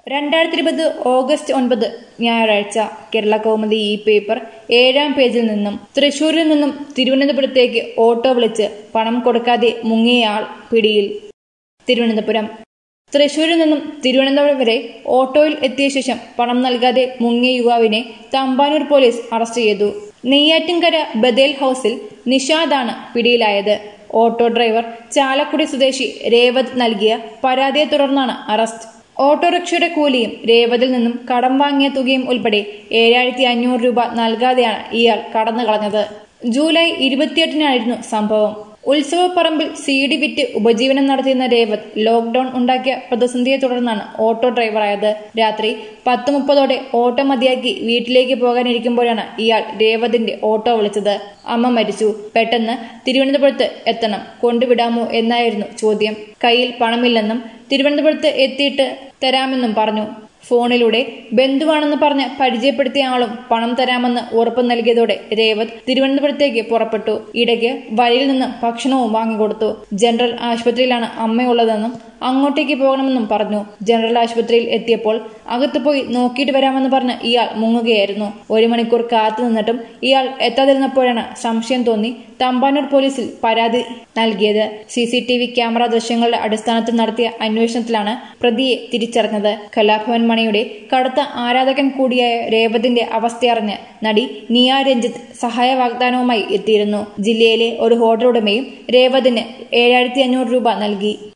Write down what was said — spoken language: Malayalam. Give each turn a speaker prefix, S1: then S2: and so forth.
S1: രണ്ടായിരത്തി ഇരുപത് ഓഗസ്റ്റ് ഒൻപത് ഞായറാഴ്ച കേരള കൗമുദി ഈ പേപ്പർ ഏഴാം പേജിൽ നിന്നും തൃശൂരിൽ നിന്നും തിരുവനന്തപുരത്തേക്ക് ഓട്ടോ വിളിച്ച് പണം കൊടുക്കാതെ മുങ്ങിയയാൾ പിടിയിൽ തിരുവനന്തപുരം തൃശൂരിൽ നിന്നും തിരുവനന്തപുരം വരെ ഓട്ടോയിൽ എത്തിയ ശേഷം പണം നൽകാതെ മുങ്ങിയ യുവാവിനെ തമ്പാനൂർ പോലീസ് അറസ്റ്റ് ചെയ്തു നെയ്യാറ്റിൻകര ബദേൽ ഹൌസിൽ നിഷാദാണ് പിടിയിലായത് ഓട്ടോ ഡ്രൈവർ ചാലക്കുടി സ്വദേശി രേവത് നൽകിയ പരാതിയെ തുടർന്നാണ് അറസ്റ്റ് ഓട്ടോറിക്ഷയുടെ കൂലിയും രേവതിൽ നിന്നും കടം വാങ്ങിയ തുകയും ഉൾപ്പെടെ ഏഴായിരത്തി അഞ്ഞൂറ് രൂപ നൽകാതെയാണ് ഇയാൾ കടന്നു കളഞ്ഞത് ജൂലൈ ഇരുപത്തിയെട്ടിനായിരുന്നു സംഭവം ഉത്സവപ്പറമ്പിൽ സി ഡി വിറ്റ് ഉപജീവനം നടത്തിയിരുന്ന രേവത് ലോക്ഡൌൺ ഉണ്ടാക്കിയ പ്രതിസന്ധിയെ തുടർന്നാണ് ഓട്ടോ ഡ്രൈവറായത് രാത്രി പത്ത് മുപ്പതോടെ ഓട്ടോ മതിയാക്കി വീട്ടിലേക്ക് പോകാനിരിക്കുമ്പോഴാണ് ഇയാൾ രേവതിന്റെ ഓട്ടോ വിളിച്ചത് അമ്മ മരിച്ചു പെട്ടെന്ന് തിരുവനന്തപുരത്ത് എത്തണം കൊണ്ടുവിടാമോ എന്നായിരുന്നു ചോദ്യം കയ്യിൽ പണമില്ലെന്നും തിരുവനന്തപുരത്ത് എത്തിയിട്ട് തരാമെന്നും പറഞ്ഞു ഫോണിലൂടെ ബന്ധുവാണെന്ന് പറഞ്ഞ് പരിചയപ്പെടുത്തിയ ആളും പണം തരാമെന്ന് ഉറപ്പ് നൽകിയതോടെ രേവത് തിരുവനന്തപുരത്തേക്ക് പുറപ്പെട്ടു ഇടയ്ക്ക് വഴിയിൽ നിന്ന് ഭക്ഷണവും വാങ്ങിക്കൊടുത്തു ജനറൽ ആശുപത്രിയിലാണ് അമ്മയുള്ളതെന്നും അങ്ങോട്ടേക്ക് പോകണമെന്നും പറഞ്ഞു ജനറൽ ആശുപത്രിയിൽ എത്തിയപ്പോൾ അകത്ത് പോയി നോക്കിയിട്ട് വരാമെന്ന് പറഞ്ഞ് ഇയാൾ മുങ്ങുകയായിരുന്നു ഒരു മണിക്കൂർ കാത്തു നിന്നിട്ടും ഇയാൾ എത്താതിരുന്നപ്പോഴാണ് സംശയം തോന്നി തമ്പാനൂർ പോലീസിൽ പരാതി നൽകിയത് C C T V camera ദൃശ്യങ്ങളുടെ അടിസ്ഥാനത്തിൽ നടത്തിയ അന്വേഷണത്തിലാണ് പ്രതിയെ തിരിച്ചറിഞ്ഞത് കലാഭവൻ മണിയുടെ കടുത്ത ആരാധകൻ കൂടിയായ രേവതിന്റെ അവസ്ഥയറിഞ്ഞ് നടി നിയ രഞ്ജിത്ത് സഹായ വാഗ്ദാനവുമായി എത്തിയിരുന്നു ജില്ലയിലെ ഒരു ഹോട്ടൽ ഉടമയും രേവതിന് ഏഴായിരത്തി അഞ്ഞൂറ് രൂപ നൽകി